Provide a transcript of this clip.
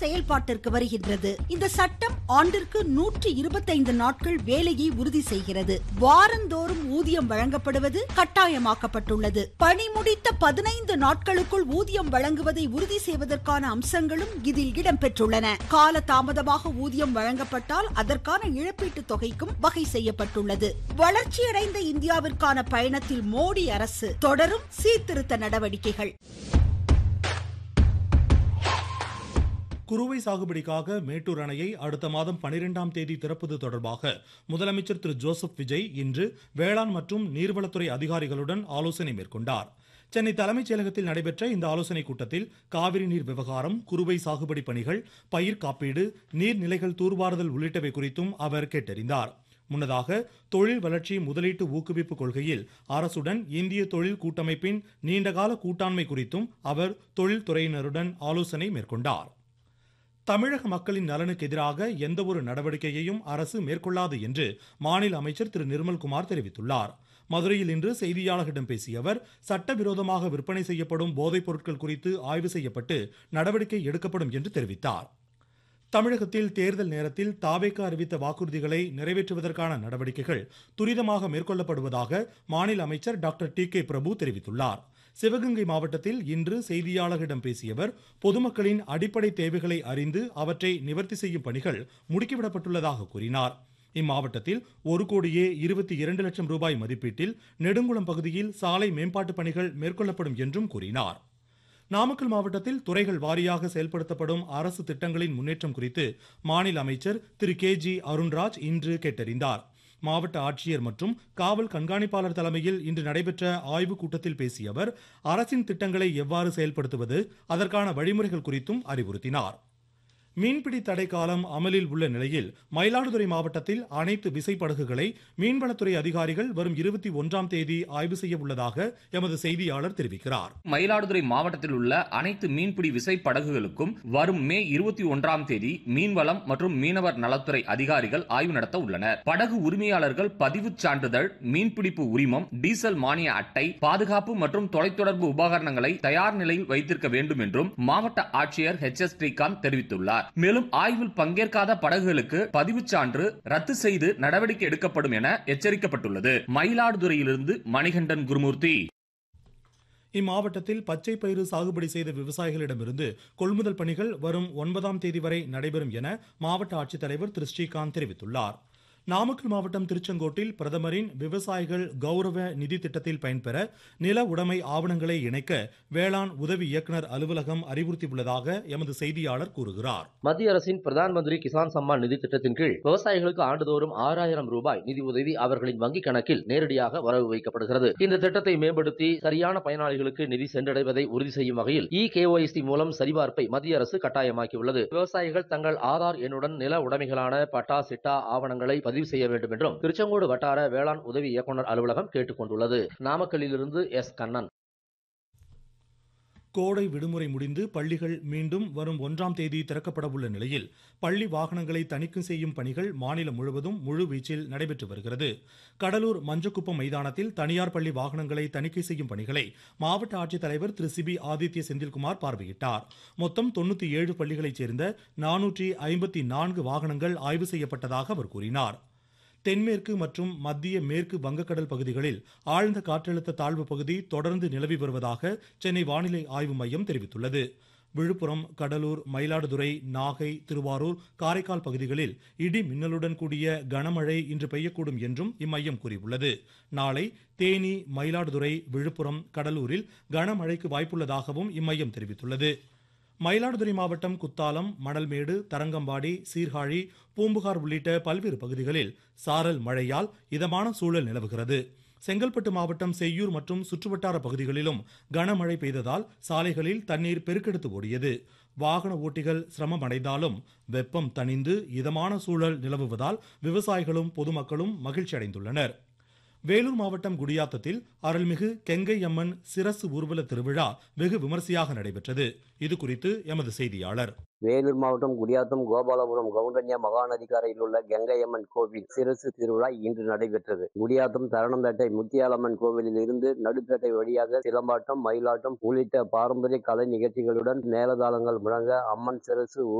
செயல்பாட்டிற்கு வருகின்றது இந்த சட்டம் ஆண்டிற்கு நூற்றி இருபத்தைந்து நாட்கள் வேலையை உறுதி செய்கிறது வாரந்தோறும் ஊதியம் வழங்கப்படுவது கட்டாயமாக்கப்பட்டுள்ளது பணி முடித்த பதினைந்து நாட்களுக்குள் ஊதியம் வழங்குவதை உறுதி செய்வதற்கான அம்சங்களும் இதில் இடம்பெற்றுள்ளன கால தாமதமாக ஊதியம் வழங்கப்பட்டால் அதற்கான இழப்பீட்டு தொகைக்கும் வகை செய்யப்பட்டுள்ளது வளர்ச்சியடைந்த இந்தியாவிற்கான பயணத்தில் மோடி அரசு தொடரும் சீர்திருத்த நடவடிக்கைகள் குறுவை சாகுபடிக்காக மேட்டூர் அணையை அடுத்த மாதம் பனிரெண்டாம் தேதி திறப்பது தொடர்பாக முதலமைச்சர் திரு ஜோசப் விஜய் இன்று வேளாண் மற்றும் நீர்வளத்துறை அதிகாரிகளுடன் ஆலோசனை மேற்கொண்டார் சென்னை தலைமைச் செயலகத்தில் நடைபெற்ற இந்த ஆலோசனைக் கூட்டத்தில் காவிரி நீர் விவகாரம் குறுவை சாகுபடி பணிகள் பயிர் காப்பீடு நீர்நிலைகள் தூர்வாறுதல் உள்ளிட்டவை குறித்தும் அவர் கேட்டறிந்தார் முன்னதாக தொழில் வளர்ச்சி முதலீட்டு ஊக்குவிப்பு கொள்கையில் அரசுடன் இந்திய தொழில் கூட்டமைப்பின் நீண்டகால கூட்டாண்மை குறித்தும் அவர் தொழில்துறையினருடன் ஆலோசனை மேற்கொண்டார் தமிழக மக்களின் நலனுக்கு எதிராக எந்தவொரு நடவடிக்கையையும் அரசு மேற்கொள்ளாது என்று மாநில அமைச்சர் திரு நிர்மல்குமார் தெரிவித்துள்ளார் மதுரையில் இன்று செய்தியாளர்களிடம் பேசிய அவர் சட்டவிரோதமாக விற்பனை செய்யப்படும் போதைப் பொருட்கள் குறித்து ஆய்வு செய்யப்பட்டு நடவடிக்கை எடுக்கப்படும் என்று தெரிவித்தார் தமிழகத்தில் தேர்தல் நேரத்தில் தாவேக்க அறிவித்த வாக்குறுதிகளை நிறைவேற்றுவதற்கான நடவடிக்கைகள் துரிதமாக மேற்கொள்ளப்படுவதாக மாநில அமைச்சர் டாக்டர் டி கே பிரபு தெரிவித்துள்ளார் சிவகங்கை மாவட்டத்தில் இன்று செய்தியாளர்களிடம் பேசிய அவர் பொதுமக்களின் அடிப்படை தேவைகளை அறிந்து அவற்றை நிவர்த்தி செய்யும் பணிகள் முடுக்கிவிடப்பட்டுள்ளதாக கூறினார் இம்மாவட்டத்தில் ஒரு கோடியே இருபத்தி இரண்டு லட்சம் ரூபாய் மதிப்பீட்டில் நெடுங்குளம் பகுதியில் சாலை மேம்பாட்டு பணிகள் மேற்கொள்ளப்படும் என்றும் கூறினார் நாமக்கல் மாவட்டத்தில் துறைகள் வாரியாக செயல்படுத்தப்படும் அரசு திட்டங்களின் முன்னேற்றம் குறித்து மாநில அமைச்சர் திரு கே ஜி அருண்ராஜ் இன்று கேட்டறிந்தார் மாவட்ட ஆட்சியர் மற்றும் காவல் கண்காணிப்பாளர் தலைமையில் இன்று நடைபெற்ற ஆய்வுக் கூட்டத்தில் பேசிய அவர் அரசின் திட்டங்களை எவ்வாறு செயல்படுத்துவது அதற்கான வழிமுறைகள் குறித்தும் அறிவுறுத்தினார் மீன்பிடி தடை காலம் அமலில் உள்ள நிலையில் மயிலாடுதுறை மாவட்டத்தில் அனைத்து விசைப்படகுகளை மீன்வளத்துறை அதிகாரிகள் வரும் இருபத்தி ஒன்றாம் தேதி ஆய்வு செய்ய உள்ளதாக எமது செய்தியாளர் தெரிவிக்கிறார் மயிலாடுதுறை மாவட்டத்தில் உள்ள அனைத்து மீன்பிடி விசை படகுகளுக்கும் வரும் மே இருபத்தி ஒன்றாம் தேதி மீன்வளம் மற்றும் மீனவர் நலத்துறை அதிகாரிகள் ஆய்வு நடத்த உள்ளனர் படகு உரிமையாளர்கள் பதிவுச் சான்றிதழ் மீன்பிடிப்பு உரிமம் டீசல் மானிய அட்டை பாதுகாப்பு மற்றும் தொலைத்தொடர்பு உபகரணங்களை தயார் நிலையில் வைத்திருக்க வேண்டும் என்றும் மாவட்ட ஆட்சியர் ஹெச் எஸ் ஸ்ரீகாந்த் தெரிவித்துள்ளார் மேலும் ஆய்வில் பங்கேற்காத படகுகளுக்கு பதிவுச் சான்று ரத்து செய்து நடவடிக்கை எடுக்கப்படும் என எச்சரிக்கப்பட்டுள்ளது மயிலாடுதுறையிலிருந்து மணிகண்டன் குருமூர்த்தி இம்மாவட்டத்தில் பச்சை பயிறு சாகுபடி செய்த விவசாயிகளிடமிருந்து கொள்முதல் பணிகள் வரும் ஒன்பதாம் தேதி வரை நடைபெறும் என மாவட்ட ஆட்சித்தலைவர் திரு ஸ்ரீகாந்த் தெரிவித்துள்ளார் நாமக்கல் மாவட்டம் திருச்செங்கோட்டில் பிரதமரின் விவசாயிகள் கௌரவ நிதி திட்டத்தில் பயன்பெற நில உடைமை ஆவணங்களை இணைக்க வேளாண் உதவி இயக்குநர் அலுவலகம் அறிவுறுத்தியுள்ளதாக எமது செய்தியாளர் கூறுகிறார் மத்திய அரசின் பிரதான் மந்திரி கிசான் சம்மான் நிதி திட்டத்தின் கீழ் விவசாயிகளுக்கு ஆண்டுதோறும் ஆறாயிரம் ரூபாய் நிதி உதவி அவர்களின் வங்கிக் கணக்கில் நேரடியாக வரவு வைக்கப்படுகிறது இந்த திட்டத்தை மேம்படுத்தி சரியான பயனாளிகளுக்கு நிதி சென்றடைவதை உறுதி செய்யும் வகையில் இ கேஒய்சி மூலம் சரிபார்ப்பை மத்திய அரசு கட்டாயமாக்கியுள்ளது விவசாயிகள் தங்கள் ஆதார் எண்ணுடன் நில உடைமைகளான பட்டா சிட்டா ஆவணங்களை பதிவு செய்ய வேண்டும் என்றும் திருச்செங்கோடு வட்டார வேளாண் உதவி இயக்குநர் அலுவலகம் கேட்டுக் கொண்டுள்ளது நாமக்கல்லிலிருந்து எஸ் கண்ணன் கோடை விடுமுறை முடிந்து பள்ளிகள் மீண்டும் வரும் ஒன்றாம் தேதி திறக்கப்பட உள்ள நிலையில் பள்ளி வாகனங்களை தணிக்கை செய்யும் பணிகள் மாநிலம் முழுவதும் முழு வீச்சில் நடைபெற்று வருகிறது கடலூர் மஞ்சக்குப்பம் மைதானத்தில் தனியார் பள்ளி வாகனங்களை தணிக்கை செய்யும் பணிகளை மாவட்ட ஆட்சித்தலைவர் திரு சிபி ஆதித்ய செந்தில்குமார் பார்வையிட்டார் மொத்தம் தொண்ணூத்தி ஏழு பள்ளிகளைச் சேர்ந்த நானூற்றி ஐம்பத்தி நான்கு வாகனங்கள் ஆய்வு செய்யப்பட்டதாக அவர் கூறினார் தென்மேற்கு மற்றும் மத்திய மேற்கு வங்கக்கடல் பகுதிகளில் ஆழ்ந்த காற்றழுத்த தாழ்வு பகுதி தொடர்ந்து நிலவி வருவதாக சென்னை வானிலை ஆய்வு மையம் தெரிவித்துள்ளது விழுப்புரம் கடலூர் மயிலாடுதுறை நாகை திருவாரூர் காரைக்கால் பகுதிகளில் இடி மின்னலுடன் கூடிய கனமழை இன்று பெய்யக்கூடும் என்றும் இம்மையம் கூறியுள்ளது நாளை தேனி மயிலாடுதுறை விழுப்புரம் கடலூரில் கனமழைக்கு வாய்ப்புள்ளதாகவும் இம்மையம் தெரிவித்துள்ளது மயிலாடுதுறை மாவட்டம் குத்தாலம் மணல்மேடு தரங்கம்பாடி சீர்காழி பூம்புகார் உள்ளிட்ட பல்வேறு பகுதிகளில் சாரல் மழையால் இதமான சூழல் நிலவுகிறது செங்கல்பட்டு மாவட்டம் செய்யூர் மற்றும் சுற்றுவட்டார பகுதிகளிலும் கனமழை பெய்ததால் சாலைகளில் தண்ணீர் பெருக்கெடுத்து ஓடியது வாகன ஓட்டிகள் சிரமம் அடைந்தாலும் வெப்பம் தணிந்து இதமான சூழல் நிலவுவதால் விவசாயிகளும் பொதுமக்களும் மகிழ்ச்சி அடைந்துள்ளனர் வேலூர் மாவட்டம் குடியாத்தத்தில் அருள்மிகு கெங்கை அம்மன் சிரசு ஊர்வல திருவிழா வெகு விமரிசையாக நடைபெற்றது இது குறித்து எமது செய்தியாளர் வேலூர் மாவட்டம் குடியாத்தம் கோபாலபுரம் கவுண்டன்யா மகாநதிக்கரையில் உள்ள கங்கையம்மன் கோவில் சிறசு திருவிழா இன்று நடைபெற்றது குடியாத்தம் தரணம்பேட்டை முத்தியாலம்மன் கோவிலில் இருந்து நடுப்பேட்டை வழியாக சிலம்பாட்டம் மயிலாட்டம் உள்ளிட்ட பாரம்பரிய கலை நிகழ்ச்சிகளுடன் மேலதாளங்கள் முழங்க அம்மன் சிறசு